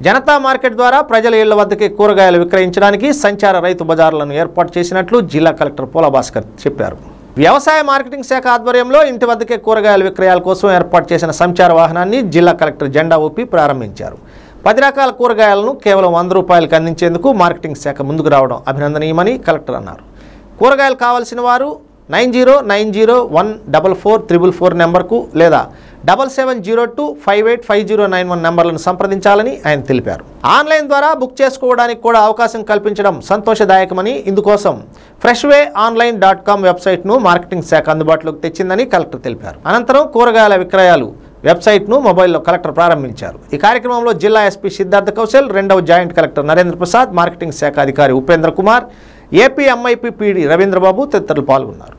Janata market ద్వారా ప్రజల ఇళ్ల వద్దకే కూరగాయలు విక్రయించడానికి సంచార రైతు బజార్లను ఏర్పాటు చేసినట్లు జిల్లా కలెక్టర్ పోల భాస్కర్ చెప్పారు వ్యవసాయ మార్కెటింగ్ శాఖ ఆధ్వర్యంలో ఇంటి వద్దకే కూరగాయల విక్రయాల కోసం ఏర్పాటు చేసిన సంచార వాహనాన్ని జిల్లా కలెక్టర్ జెండా ఊపి ప్రారంభించారు పది రకాల కూరగాయలను కేవలం వంద రూపాయలకు అందించేందుకు మార్కెటింగ్ శాఖ ముందుకు రావడం అభినందనీయమని కలెక్టర్ అన్నారు కూరగాయలు కావాల్సిన వారు nine zero nine zero one double four triple four నెంబర్కు లేదా double seven zero two five eight five zero nine one నెంబర్లను సంప్రదించాలని ఆయన తెలిపారు ఆన్లైన్ ద్వారా బుక్ చేసుకోవడానికి కూడా అవకాశం కల్పించడం సంతోషదాయకమని ఇందుకోసం ఫ్రెష్వే ఆన్లైన్ డాట్ కామ్ వెబ్సైట్ను మార్కెటింగ్ శాఖ అందుబాటులోకి తెచ్చిందని కలెక్టర్ తెలిపారు అనంతరం కూరగాయల విక్రయాలు వెబ్సైట్ను మొబైల్లో కలెక్టర్ ప్రారంభించారు ఈ కార్యక్రమంలో జిల్లా ఎస్పీ సిద్ధార్థ కౌశల్ రెండవ joint collector Narendra Prasad marketing శాఖ అధికారి Upendra Kumar AP MIP PD Ravindrababu తదితరులు పాల్గొన్నారు